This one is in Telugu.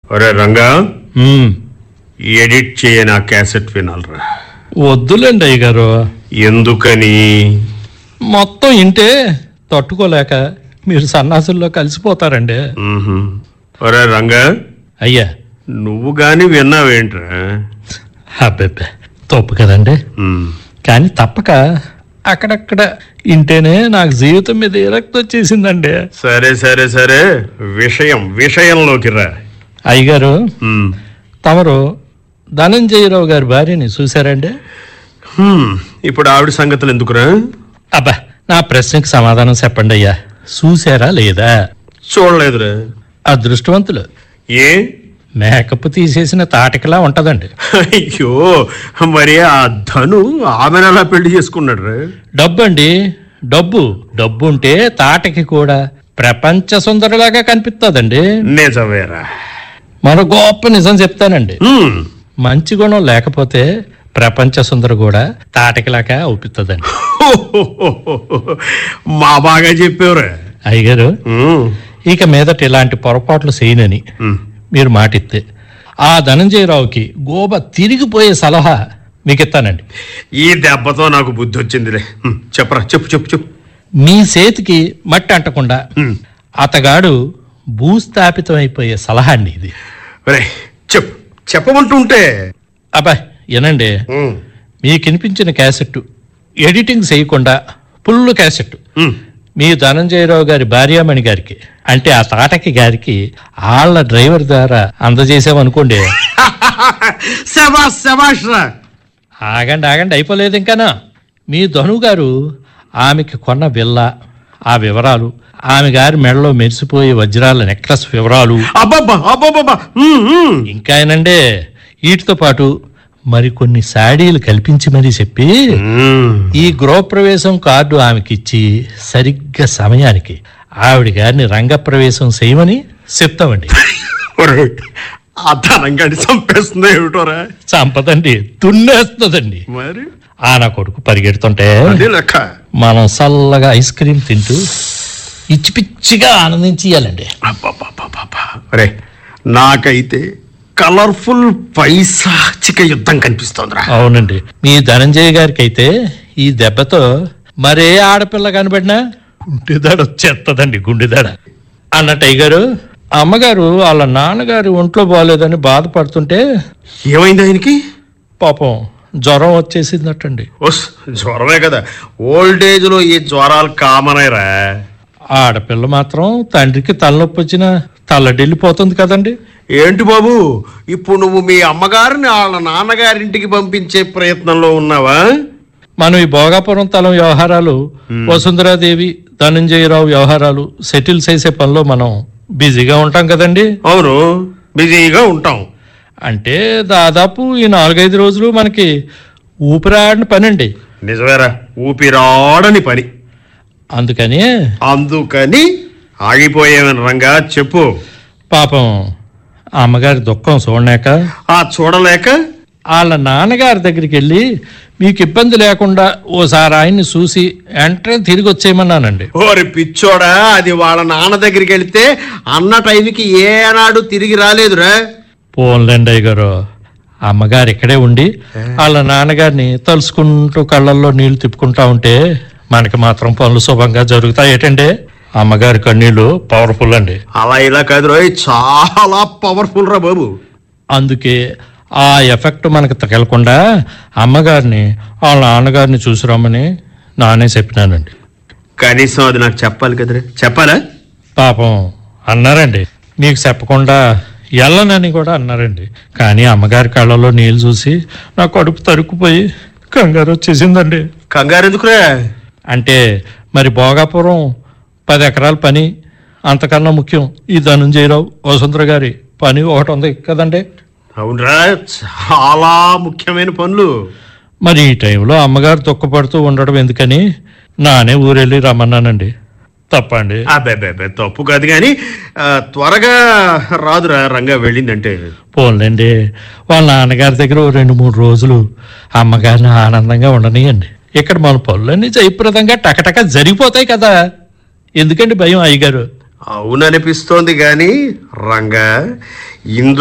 ఒరే రంగా మ్మ్. ఎడిట్ చేయని ఆ క్యాసెట్ వినాలరా వద్దులేండి అయ్య గారు ఎందుకని మొత్తం ఇంటే తట్టుకోలేక మీరు సన్నాసుల్లో కలిసిపోతారండి మ్హూ. ఒరే రంగా అయ్యా నువ్వు గాని విన్నావేంట్రా అబ్బెబ్బే తప్పు కదండి మ్. కానీ తప్పక అక్కడక్కడ ఇంటేనే నాకు జీవితం మీద విరక్తి వచ్చేసిందండి సరే సరే సరే విషయం విషయంలోకి రా అయ్యగారు మ్. తమరు ధనంజయరావు గారి భార్యని చూశారండి హ్మ్. ఇప్పుడు ఆవిడ సంగతులు ఎందుకురా అబ్బా నా ప్రశ్నకి సమాధానం చెప్పండి అయ్యా చూశారా లేదా చూడలేదురా అదృష్టవంతులు ఏ మేకప్ తీసేసిన తాటకిలా ఉంటదండి అయ్యో మరి ఆ ధను ఆమెను అలా పెళ్లి చేసుకున్నాడు రా డబ్బు అండి డబ్బు డబ్బు ఉంటే తాటకి కూడా ప్రపంచ సుందరిలాగా కనిపిస్తుందండి నిజమేరా మరో గొప్ప నిజం చెప్తానండి హ్మ్. మంచి గుణం లేకపోతే ప్రపంచ సుందరి కూడా తాటకిలాగా అవుపిస్తుందండి మా బాగా చెప్పేవరా అయ్యగారు హ్మ్. ఇక మీదట ఇలాంటి పొరపాట్లు చేయనని హ్మ్. మీరు మాటిస్తే ఆ ధనంజయరావుకి గోబ తిరిగిపోయే సలహా మీకు ఇస్తానండి ఈ దెబ్బతో నాకు బుద్ధి వచ్చిందిలే హ్మ్. చెప్పరా చెప్పు చెప్పు చెప్పు మీ చేతికి మట్టి అంటకుండా హ్మ్. అతగాడు భూస్థాపితం అయిపోయే సలహా అండి ఇది ఒరేయ్, చెప్పు చెప్పమంటుంటే అబ్బా వినండి హ్మ్. మీకు వినిపించిన క్యాసెట్ ఎడిటింగ్ చేయకుండా ఫుల్ క్యాసెట్ హ్మ్. మీ ధనంజయరావు గారి భార్యామణి గారికి అంటే ఆ తాటకి గారికి వాళ్ళ డ్రైవర్ ద్వారా అందజేసామనుకోండి శబాష్ శబాష్ రా ఆగండి ఆగండి అయిపోలేదు ఇంకానా మీ ధను గారు ఆమెకి కొన్న విల్ల ఆ వివరాలు ఆమె గారి మెడలో మెరిసిపోయే వజ్రాల నెక్లెస్ వివరాలు అబ్బబ్బా అబ్బబ్బా హ్మ్, హ్మ్. ఇంకా ఏనండే వీటితో పాటు మరికొన్ని శాడీలు కల్పించి మరీ చెప్పి హ్మ్. ఈ గృహప్రవేశం కార్డు ఆమెకిచ్చి సరిగ్గా సమయానికి ఆవిడ గారిని రంగప్రవేశం చేయమని చెప్తామండి ఒరేయ్, ఆ ధనంగాడి చంపేస్తుందో ఏమిటోరా చంపదండి దున్నేస్తుందండి మరి ఆ నా కొడుకు పరిగెడుతుంటే అదే లెక్క మనం చల్లగా ఐస్ క్రీమ్ తింటూ పిచ్చి పిచ్చిగా ఆనందించి ఇయ్యాలండి అబ్బబ్బబ్బబ్బబ్బా. ఒరే నాకైతే కలర్ఫుల్ పైశాచిక యుద్ధం కనిపిస్తోందిరా అవునండి మీ ధనంజయ గారికి అయితే ఈ దెబ్బతో మరే ఆడపిల్ల కనబడినా గుండెదాడ వచ్చేస్తుందండి గుండెదాడ అన్నట్టు అయ్యగారు అమ్మగారు వాళ్ళ నాన్నగారు ఒంట్లో బాగోలేదని బాధపడుతుంటే ఏమైంది ఆయనకి పాపం జ్వరం వచ్చేసిందటండి ఓస్ జ్వరమే కదా ఓల్డ్ ఏజ్ లో ఈ జ్వరాలు కామనేరా ఆడపిల్ల మాత్రం తండ్రికి తలనొప్పి వచ్చిన తల్లడిల్లిపోతుంది కదండి ఏంటి బాబు ఇప్పుడు నువ్వు మీ అమ్మగారిని వాళ్ళ నాన్నగారింటికి పంపించే ప్రయత్నంలో ఉన్నావా మనం ఈ భోగాపురం తలం వ్యవహారాలు వసుంధరాదేవి ధనంజయరావు వ్యవహారాలు సెటిల్ చేసే పనిలో మనం బిజీగా ఉంటాం కదండి అవును బిజీగా ఉంటాం అంటే దాదాపు ఈ నాలుగైదు రోజులు మనకి ఊపిరాడిన పని అండి నిజమేరా ఊపిరాడని పని అందుకని అందుకని ఆగిపోయేవని రంగా చెప్పు పాపం ఆ అమ్మగారి దుఃఖం చూడలేక ఆ చూడలేక వాళ్ళ నాన్నగారి దగ్గరికి వెళ్ళి మీకు ఇబ్బంది లేకుండా ఓసారి ఆయన్ని చూసి వెంటనే తిరిగి వచ్చేయమన్నానండి ఓరి పిచ్చోడా అది వాళ్ళ నాన్న దగ్గరికి వెళ్తే అన్న టైంకి ఏనాడు తిరిగి రాలేదురా పోన్లేండి అయ్య గారు అమ్మగారు ఇక్కడే ఉండి వాళ్ళ నాన్నగారిని తలుసుకుంటూ కళ్ళల్లో నీళ్లు తిప్పుకుంటా ఉంటే మనకి మాత్రం పనులు శుభంగా జరుగుతాయి ఏంటండి అమ్మగారి కన్నీళ్లు పవర్ఫుల్ అండి అలా ఇలా కాదు రోయ్ చాలా పవర్ఫుల్ రా బాబు అందుకే ఆ ఎఫెక్ట్ మనకు తగలకుండా అమ్మగారిని వాళ్ళ నాన్నగారిని చూసిరమ్మని నానే చెప్పినానండి కనీసం అది నాకు చెప్పాలి కదరా చెప్పాలా పాపం అన్నారండి మీకు చెప్పకుండా వెళ్ళనని కూడా అన్నారండి కానీ అమ్మగారి కళ్ళలో నీళ్ళు చూసి నా కడుపు తరుక్కుపోయి కంగారు వచ్చేసిందండి కంగారు ఎందుకురా అంటే మరి భోగాపురం పది ఎకరాల పని అంతకన్నా ముఖ్యం ఈ ధనుంజయరావు వసుంధర గారి పని ఒకటి ఉంది కదండి అవునరా చాలా ముఖ్యమైన పనులు మరి ఈ టైంలో అమ్మగారు దుఃఖపడుతూ ఉండడం ఎందుకని నానే ఊరెళ్ళి రమ్మన్నానండి తప్పండి అబ్బే తప్పు కాదు కానీ ఆ, త్వరగా రాదురా రంగా వెళ్ళిందంటే పోన్లేండి వాళ్ళ నాన్నగారి దగ్గర ఓ రెండు మూడు రోజులు అమ్మగారిని ఆనందంగా ఉండనియండి ఇక్కడ మన పనులన్నీ జయప్రదంగా టకటక జరిగిపోతాయి కదా ఎందుకండి భయం అయ్యగారు అవుననిపిస్తోంది కానీ రంగా ఇందు